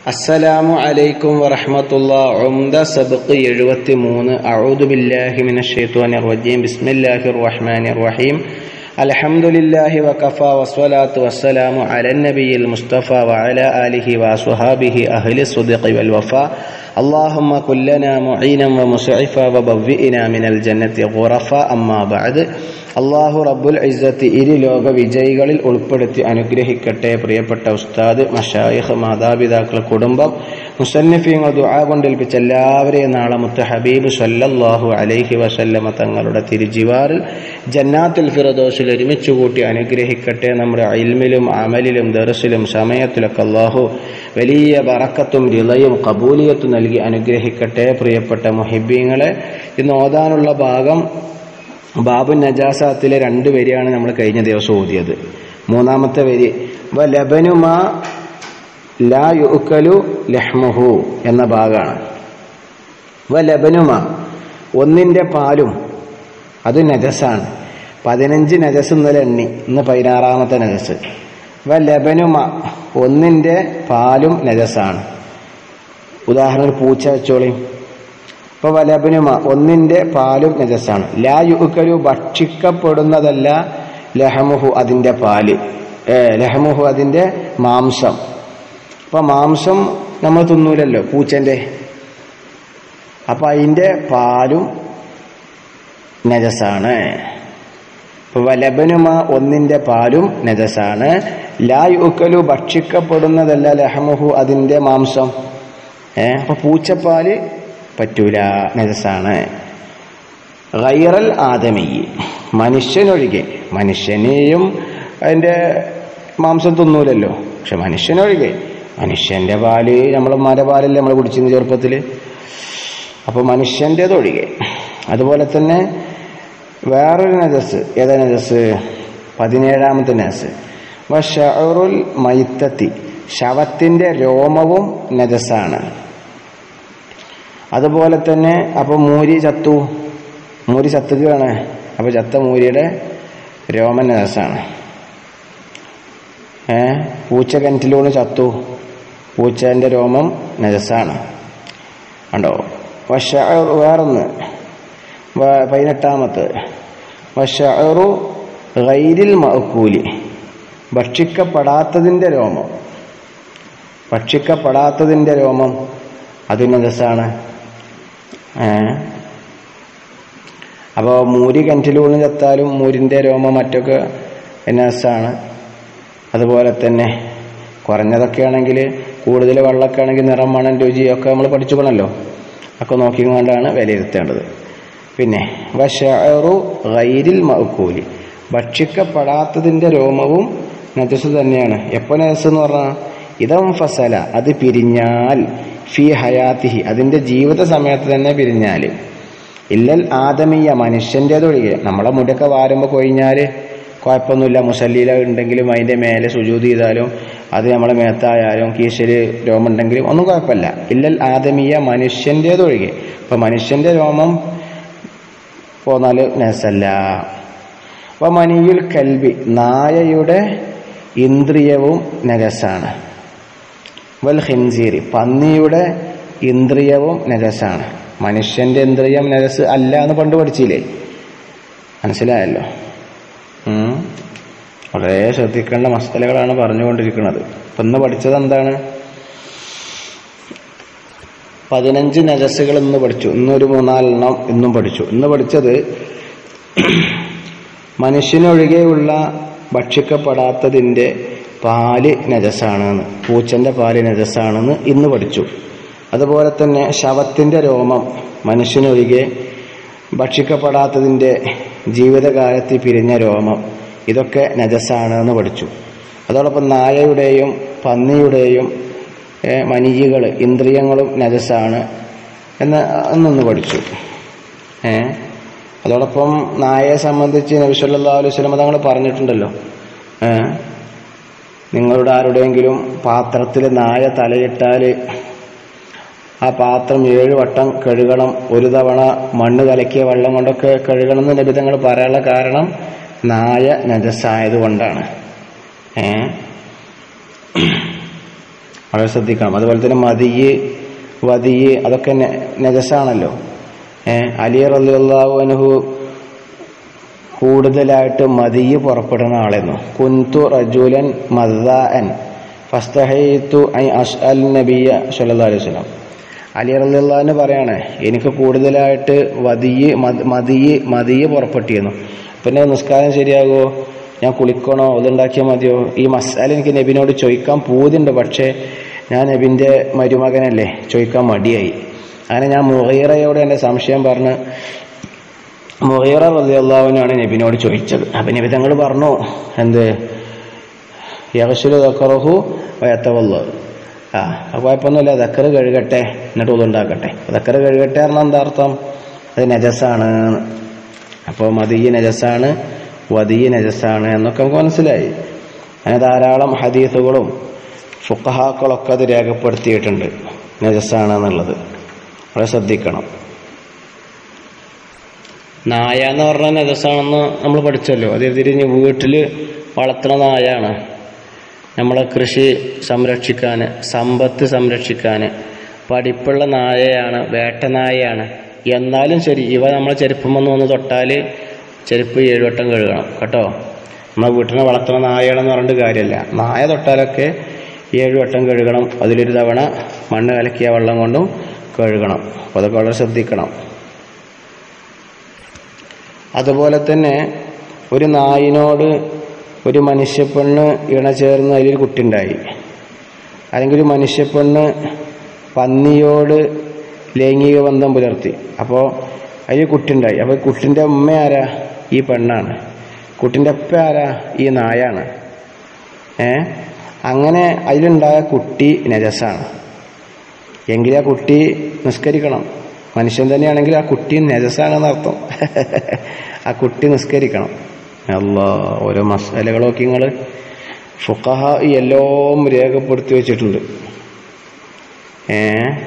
അസ്സലാമു അലൈക്കും വറഹ്മത്തുള്ള ഉംദ സബ്ഖ് എഴുപത്തി മൂന്ന് അഊദു ബില്ലാഹി മിനശ് ശൈത്വാനിർ റജീം ബിസ്മില്ലാഹിർ റഹ്മാനിർ റഹീം അൽഹംദുലില്ലാഹി വകഫ വസ്സലാത്തു വസ്സലാമു അലൻ നബിയിൽ മുസ്തഫ വഅല ആലിഹി വസ്വഹാബിഹി അഹ്ലി സുദ്ഖി വൽ വഫ اللهم كن لنا معينا ومسعفا وبوئنا من الجنة غرفا أما بعد അള്ളാഹു റബ്ബുൽ ഇസ്സത്ത് ഇരു ലോക വിജയികളിൽ ഉൾപ്പെടുത്തി അനുഗ്രഹിക്കട്ടെ പ്രിയപ്പെട്ട ഉസ്താദ് മഷായിഖ് മാതാപിതാക്കൾ കുടുംബം മുസന്നിഫീങ്ങൾ ദുആ കൊണ്ടേൽപ്പിച്ച എല്ലാവരെയും നാളെ മുത്ത ഹബീബ് സല്ലല്ലാഹു അലൈഹി വസല്ലമ തങ്ങളുടെ തിരുജിവാറിൽ ജന്നാത്തുൽ ഫിറദോസിൽ ഒരുമിച്ച് കൂട്ടി അനുഗ്രഹിക്കട്ടെ നമ്മുടെ ഇൽമിലും അമലിലും ദർസിലും സമയത്തിലൊക്കെ അള്ളാഹു വലിയ ബറക്കത്തും റിളയും കബൂലിയത്തും നൽകി അനുഗ്രഹിക്കട്ടെ പ്രിയപ്പെട്ട മുഹിബീങ്ങളെ ഇന്ന് ഓതാനുള്ള ഭാഗം ബാബു നജാസാത്തിലെ രണ്ട് വരിയാണ് നമ്മൾ കഴിഞ്ഞ ദിവസം ഓതിയത് മൂന്നാമത്തെ വരി വ ലബനുമാ ലാ യുക്കലു ലഹ്മുഹു എന്ന ഭാഗമാണ് വ ലബനുമ ഒന്നിൻ്റെ പാലും അത് നജസാണ് പതിനഞ്ച് നജസ് ഇന്നലെ എണ്ണി ഇന്ന് പതിനാറാമത്തെ നജസ് വ ലബനുമ ഒന്നിൻ്റെ പാലും നജസാണ് ഉദാഹരണം പൂച്ച വെച്ചോളി ഇപ്പൊ വലബനുമ ഒന്നിന്റെ പാലും നജസാണ് ലാ യുക്കലു ഭക്ഷിക്കപ്പെടുന്നതല്ല ലഹമുഹു അതിന്റെ പാല് ഏ ലഹമുഹു അതിന്റെ മാംസം അപ്പൊ മാംസം നമ്മൾ തിന്നൂലല്ലോ പൂച്ചന്റെ അപ്പൊ അതിന്റെ പാലും നജസാണ് ഇപ്പൊ വലബനുമ ഒന്നിന്റെ പാലും നജസാണ് ലാ യുക്കലു ഭക്ഷിക്കപ്പെടുന്നതല്ല ലഹമുഹു അതിന്റെ മാംസം ഏ അപ്പൊ പൂച്ചപ്പാല് പറ്റൂല നജസാണ് ഗൈറൽ ആദമി മനുഷ്യനൊഴികെ മനുഷ്യനെയും അതിൻ്റെ മാംസം തിന്നൂലല്ലോ പക്ഷെ മനുഷ്യനൊഴികെ മനുഷ്യന്റെ പാല് നമ്മളെ മരപാലല്ലേ നമ്മൾ കുടിച്ചിരുന്ന ചെറുപ്പത്തിൽ അപ്പോൾ മനുഷ്യൻ്റെതൊഴികെ അതുപോലെ തന്നെ വേറൊരു നജസ് ഏതാ നജസ് പതിനേഴാമത്തെ നജസ് വഷറുൽ മൈത്തത്തി ശവത്തിൻ്റെ രോമവും നജസാണ് അതുപോലെ തന്നെ അപ്പോൾ മൂരി ചത്തു മൂരി ചത്തുകയാണ് അപ്പോൾ ചത്ത മൂരിയുടെ രോമൻ രസമാണ് ഏ പൂച്ച കിണറ്റിലൂടെ ചത്തു പൂച്ചേൻ്റെ രോമം നജസാണ് ഉണ്ടോ വഷ വേറൊന്ന് പതിനെട്ടാമത്ത് വഷറു ഗൈരിൽ മഅക്കൂലി ഭക്ഷിക്കപ്പെടാത്തതിൻ്റെ രോമം ഭക്ഷിക്കപ്പെടാത്തതിൻ്റെ രോമം അത് നജസാണ് അപ്പോൾ മൂരി കിണറ്റിലൂന്ന് ചത്താലും മൂരിൻ്റെ രോമം മറ്റൊക്കെ നജസാണ് അതുപോലെ തന്നെ കുറഞ്ഞതൊക്കെ ആണെങ്കിൽ കൂടുതൽ വെള്ളമൊക്കെ ആണെങ്കിൽ നിറം മണം രുചിയൊക്കെ നമ്മൾ പഠിച്ചുകൊള്ളല്ലോ ഒക്കെ നോക്കിക്കൊണ്ടാണ് വിലയിരുത്തേണ്ടത് പിന്നെ വഷറു ഗൈരിൽ മഅക്കൂലി ഭക്ഷിക്കപ്പെടാത്തതിൻ്റെ രോമവും നജസ് തന്നെയാണ് എപ്പോൾ നജസ് എന്ന് പറഞ്ഞാൽ ഇതം ഫസല അത് പിരിഞ്ഞാൽ ഫി ഹയാത്തിഹി അതിൻ്റെ ജീവിത സമയത്ത് തന്നെ പിരിഞ്ഞാൽ ഇല്ലൽ ആദമീയ മനുഷ്യൻ്റേതൊഴികെ നമ്മളെ മുടിയൊക്കെ വാരുമ്പോൾ കൊഴിഞ്ഞാൽ കുഴപ്പമൊന്നുമില്ല മുസല്ലീല ഉണ്ടെങ്കിലും അതിൻ്റെ മേലെ സുജൂത് ചെയ്താലും അത് നമ്മളെ മേത്തായാലും കീശല് രോമം ഉണ്ടെങ്കിലും ഒന്നും കുഴപ്പമില്ല ഇല്ലൽ ആദമീയ മനുഷ്യൻ്റേതൊഴികെ ഇപ്പം മനുഷ്യൻ്റെ രോമം പോന്നാൽ നസല്ല അപ്പോൾ മനിയുൽ കൽബി നായയുടെ ഇന്ദ്രിയവും നജസാണ് വൽ ഹിൻസീരി പന്നിയുടെ ഇന്ദ്രിയവും നജസാണ് മനുഷ്യന്റെ ഇന്ദ്രിയം നജസ് അല്ല എന്ന് പണ്ട് പഠിച്ചില്ലേ മനസ്സിലായല്ലോ വളരെ ശ്രദ്ധിക്കേണ്ട മസ്തലകളാണ് പറഞ്ഞുകൊണ്ടിരിക്കുന്നത് ഇപ്പം ഇന്ന് പഠിച്ചത് എന്താണ് പതിനഞ്ച് നജസുകൾ ഇന്ന് പഠിച്ചു ഇന്നൊരു മൂന്നാലെണ്ണം ഇന്നും പഠിച്ചു ഇന്ന് പഠിച്ചത് മനുഷ്യനൊഴികെയുള്ള ഭക്ഷിക്കപ്പെടാത്തതിൻ്റെ പാല് നജസാണെന്ന് പൂച്ചൻ്റെ പാല് നജസാണെന്ന് ഇന്ന് പഠിച്ചു അതുപോലെ തന്നെ ശവത്തിൻ്റെ രോമം മനുഷ്യനൊഴികെ ഭക്ഷിക്കപ്പെടാത്തതിൻ്റെ ജീവിതകാലത്ത് പിരിഞ്ഞ രോമം ഇതൊക്കെ നജസാണ് എന്ന് പഠിച്ചു അതോടൊപ്പം നായയുടെയും പന്നിയുടെയും മനിജികൾ ഇന്ദ്രിയങ്ങളും നജസാണ് എന്ന് എന്നൊന്ന് പഠിച്ചു ഏ അതോടൊപ്പം നായയെ സംബന്ധിച്ച് നബിസല്ലാ അലൈഹി സ്വലമ തങ്ങൾ പറഞ്ഞിട്ടുണ്ടല്ലോ ഏഹ് നിങ്ങളുടെ ആരുടെയെങ്കിലും പാത്രത്തിൽ നായ തലയിട്ടാൽ ആ പാത്രം ഏഴ് വട്ടം കഴുകണം ഒരു തവണ മണ്ണ് കലക്കിയ വെള്ളം കൊണ്ടൊക്കെ കഴുകണം എന്ന് ലഭിതങ്ങൾ പറയാനുള്ള കാരണം നായ നജസായത് കൊണ്ടാണ് ഏ വളരെ ശ്രദ്ധിക്കണം അതുപോലെ തന്നെ മതിയ് വതിയ് അതൊക്കെ നെ- നജസാണല്ലോ ഏഹ് അലി റളിയല്ലാഹു അൻഹു കൂടുതലായിട്ട് മതിയ് പുറപ്പെടുന്ന ആളായിരുന്നു കുന്തു റജുലൻ മദ്ദാൻ ഫസ്തഹൈത്തു ഐ അസ്അൽ നബിയ സല്ലല്ലാഹു അലൈഹി വസല്ലം അലി റളിയല്ലാഹു പറയാണ് എനിക്ക് കൂടുതലായിട്ട് വതിയ് മദ്- മതിയ് മതിയ് പുറപ്പെട്ടിരുന്നു പിന്നെ നിസ്കാരം ശരിയാകുമോ ഞാൻ കുളിക്കണോ ഇതുണ്ടാക്കിയാൽ മതിയോ ഈ മസാല എനിക്ക് നബിനോട് ചോദിക്കാൻ പൂതിണ്ട് പക്ഷേ ഞാൻ നബിൻ്റെ മരുമകനല്ലേ ചോദിക്കാൻ മടിയായി അങ്ങനെ ഞാൻ മുഹീറയോട് എൻ്റെ സംശയം പറഞ്ഞ് മുഹീറ റളിയല്ലാഹുവിനാണ് നബിനോട് ചോദിച്ചത് അപ്പം നബി തങ്ങൾ പറഞ്ഞു എന്ത് യഹസുലു ദക്കറഹു വയത്തവല്ലോ ആ അപ്പോൾ കുഴപ്പമൊന്നുമില്ല ദക്കറ് കഴുകട്ടെ എന്നിട്ട് ഉതുണ്ടാക്കട്ടെ ദക്കറ് കഴുകട്ടെ പറഞ്ഞാൽ എന്താ അർത്ഥം അത് നജസാണ് അപ്പോൾ മതിയ നജസാണ് വതിയ നജസാണ് എന്നൊക്കെ നമുക്ക് മനസ്സിലായി അങ്ങനെ ധാരാളം ഹദീസുകളും ഫുക്കഹാക്കളൊക്കെ അത് രേഖപ്പെടുത്തിയിട്ടുണ്ട് നജസാണ് എന്നുള്ളത് വളരെ ശ്രദ്ധിക്കണം നായ എന്ന് പറഞ്ഞാൽ നജസാണെന്ന് നമ്മൾ പഠിച്ചല്ലോ അതേ തിരിഞ്ഞ് വീട്ടിൽ വളർത്തുന്ന നായാണ് നമ്മളെ കൃഷി സംരക്ഷിക്കാൻ സമ്പത്ത് സംരക്ഷിക്കാൻ പഠിപ്പുള്ള നായയാണ് വേട്ടനായയാണ് എന്നാലും ശരി ഇവ നമ്മളെ ചെരുപ്പം വന്ന് വന്ന് തൊട്ടാൽ ചെരുപ്പ് ഏഴുവട്ടം കഴുകണം കേട്ടോ നമ്മളെ വീട്ടിനെ വളർത്തുന്ന നായയാണെന്ന് പറഞ്ഞിട്ട് കാര്യമല്ല നായ തൊട്ടാലൊക്കെ ഏഴുവട്ടം കഴുകണം അതിലൊരു തവണ മണ്ണ് കലക്കിയ വെള്ളം കൊണ്ടും കഴുകണം അപ്പോൾ അതൊക്കെ വളരെ ശ്രദ്ധിക്കണം അതുപോലെ തന്നെ ഒരു നായിനോട് ഒരു മനുഷ്യപ്പെണ്ണ് ഇണ ചേർന്ന് അതിലൊരു കുട്ടി ഉണ്ടായി അല്ലെങ്കിൽ ഒരു മനുഷ്യപ്പെണ്ണ് പന്നിയോട് ലൈംഗിക ബന്ധം പുലർത്തി അപ്പോൾ അതിൽ കുട്ടി ഉണ്ടായി അപ്പോൾ കുട്ടിൻ്റെ ഉമ്മ ആരാ ഈ പെണ്ണാണ് കുട്ടിൻ്റെ അപ്പ ആരാ ഈ നായാണ് ഏ അങ്ങനെ അതിലുണ്ടായ കുട്ടി നജസാണ് എങ്കിൽ ആ കുട്ടി നിസ്കരിക്കണം മനുഷ്യൻ തന്നെയാണെങ്കിൽ ആ കുട്ടി നജസാണെന്ന് അർത്ഥം ആ കുട്ടി നിസ്കരിക്കണം അല്ലാ ഓരോ മസാലകളൊക്കെ നിങ്ങൾ ഫുക്കഹ എല്ലാം രേഖപ്പെടുത്തി വെച്ചിട്ടുണ്ട് ഏ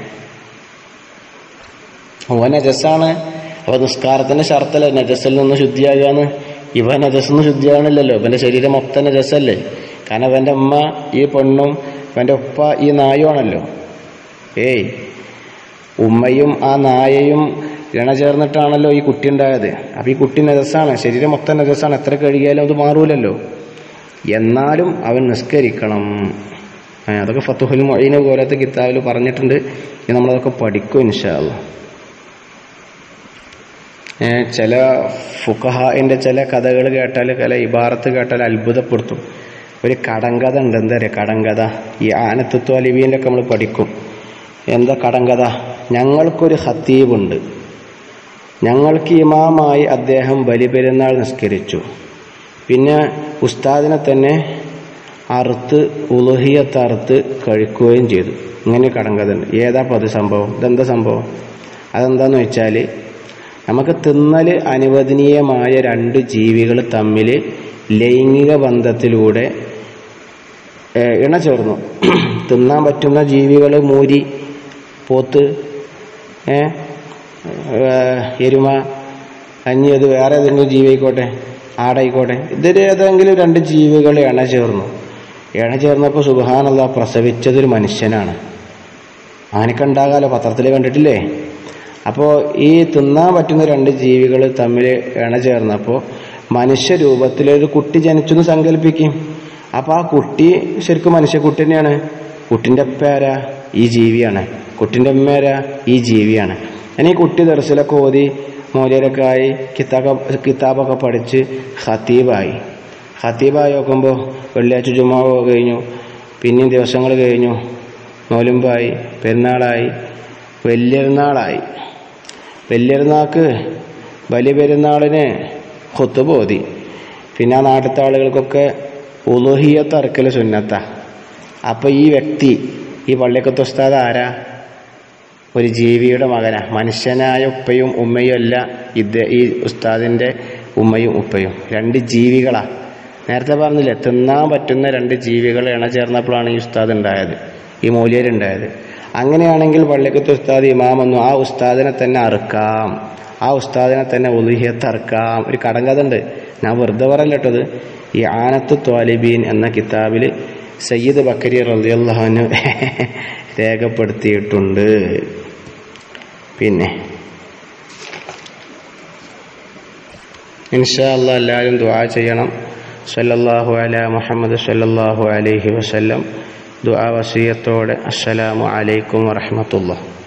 ഓ നജസാണ് അപ്പൊ നിസ്കാരത്തിന്റെ ഷർത്തല്ല നജസിൽ നിന്ന് ശുദ്ധിയാകാന്ന് ഇവ നജസ് നിന്ന് ശുദ്ധിയാകണില്ലല്ലോ ഇവന്റെ ശരീരം മൊത്തം നജസല്ലേ കാരണം ഇവന്റെ അമ്മ ഈ പെണ്ണും ഇവന്റെ ഉപ്പ ഈ നായുമാണല്ലോ ഏയ് ഉമ്മയും ആ നായയും ഇണ ചേർന്നിട്ടാണല്ലോ ഈ കുട്ടി ഉണ്ടായത് അപ്പൊ ഈ കുട്ടി നജസാണ് ശരീരം മൊത്തം നജസാണ് എത്ര കഴുകിയാലും അത് മാറൂലല്ലോ എന്നാലും അവൻ നിസ്കരിക്കണം ആ, അതൊക്കെ ഫത്തുഹുൽ മൊയ്ന പോലത്തെ കിതാബിൽ പറഞ്ഞിട്ടുണ്ട് ഇനി നമ്മളതൊക്കെ പഠിക്കും ഇൻഷാല്ല ചില ഫുഖഹാന്റെ ചില കഥകൾ കേട്ടാൽ ചില ഇബാറത്ത് കേട്ടാൽ അത്ഭുതപ്പെടുത്തും ഒരു കടങ്കഥ ഉണ്ട് എന്താ പറയുക കടങ്കഥ ഈ ആനത്തുത്വ അലിബീൻ്റെ ഒക്കെ നമ്മൾ പഠിക്കും എന്താ കടങ്കഥ ഞങ്ങൾക്കൊരു ഹത്തീബുണ്ട് ഞങ്ങൾക്ക് ഇമാമായി അദ്ദേഹം ബലിപെരുന്നാൾ നിസ്കരിച്ചു പിന്നെ ഉസ്താദിനെ തന്നെ അറുത്ത് ഉലുഹിയത്ത് അറുത്ത് കഴിക്കുകയും ചെയ്തു ഇങ്ങനെ കടങ്കഥ ഉണ്ട് ഏതാ അപ്പോൾ അത് സംഭവം ഇതെന്താ സംഭവം അതെന്താന്ന് വെച്ചാൽ നമുക്ക് തിന്നൽ അനുവദനീയമായ രണ്ട് ജീവികൾ തമ്മിൽ ലൈംഗിക ബന്ധത്തിലൂടെ ഏഹ്, ഇണ ചേർന്നു തിന്നാൻ പറ്റുന്ന ജീവികൾ മൂരി പോത്ത് ഏ, ഏഹ്, എരുമ അഞ്ഞി അത് വേറെ ഏതെങ്കിലും ജീവി ആയിക്കോട്ടെ ആടായിക്കോട്ടെ ഇതിൽ ഏതെങ്കിലും രണ്ട് ജീവികൾ ഇണ ചേർന്നു ഇണ ചേർന്നപ്പോൾ സുബഹാനല്ല പ്രസവിച്ചതൊരു മനുഷ്യനാണ് അങ്ങനെയൊക്കെ ഉണ്ടാകാലോ പത്രത്തിൽ കണ്ടിട്ടില്ലേ അപ്പോൾ ഈ തിന്നാൻ പറ്റുന്ന രണ്ട് ജീവികൾ തമ്മിൽ ഇണ ചേർന്നപ്പോൾ മനുഷ്യരൂപത്തിലൊരു കുട്ടി ജനിച്ചെന്ന് സങ്കല്പിക്കും അപ്പോൾ ആ കുട്ടി ശരിക്കും മനുഷ്യക്കുട്ടി തന്നെയാണ് കുട്ടിൻ്റെ അപ്പ ആരാ ഈ ജീവിയാണ് കുട്ടിൻ്റെ അമ്മ ആരാ ഈ ജീവിയാണ് അങ്ങനെ ഈ കുട്ടി ദർശലൊക്കെ ഓതി മൂല്യരൊക്കെ ആയി കിതാബ് കിതാബൊക്കെ പഠിച്ച് ഹത്തീബായി ഹത്തീബായി നോക്കുമ്പോൾ വെള്ളിയാഴ്ച ജുമാവോ കഴിഞ്ഞു പിന്നെയും ദിവസങ്ങൾ കഴിഞ്ഞു നോലുമ്പായി പെരുന്നാളായി വലിയൊരുന്നാളായി വലിയൊരുന്നാൾക്ക് വലിയ പെരുന്നാളിന് കൊത്തുപോതി പിന്നെ ആ നാട്ടിലത്തെ ആളുകൾക്കൊക്കെ ഉലുഹിയത്ത് അറക്കൽ സുന്നത്ത അപ്പോൾ ഈ വ്യക്തി ഈ പള്ളിക്കത്ത് ഉസ്താദ് ആരാ ഒരു ജീവിയുടെ മകനാ മനുഷ്യനായ ഉപ്പയും ഉമ്മയും അല്ല ഇത് ഈ ഉസ്താദിൻ്റെ ഉമ്മയും ഉപ്പയും രണ്ട് ജീവികളാ നേരത്തെ പറഞ്ഞില്ലേ തിന്നാൻ പറ്റുന്ന രണ്ട് ജീവികൾ ഇണ ചേർന്നപ്പോഴാണ് ഈ ഉസ്താദ് ഉണ്ടായത് ഈ മൂല്യരുണ്ടായത് അങ്ങനെയാണെങ്കിൽ പള്ളിക്കത്ത് ഉസ്താദ് ഇമാമെന്നു ആ ഉസ്താദിനെ തന്നെ അറുക്കാം ആ ഉസ്താദിനെ തന്നെ ഒലുഹിയത്ത് അറുക്കാം ഒരു കടങ്കഥ ഉണ്ട് ഞാൻ വെറുതെ പറയല്ല കേട്ടത് ഈ ആനത്ത് ത്വാലിബീൻ എന്ന കിതാബിൽ സയ്യിദ് ബക്കരി റളിയല്ലാഹു രേഖപ്പെടുത്തിയിട്ടുണ്ട് പിന്നെ ഇൻഷാ അല്ലാ എല്ലാവരും ദുആ ചെയ്യണം സല്ലല്ലാഹു അലാ മുഹമ്മദ് സല്ലല്ലാഹു അലൈഹി വസല്ലം ദുആ വസിയത്തോടെ അസ്സലാമു അലൈക്കും വറഹ്മത്തുള്ളാഹി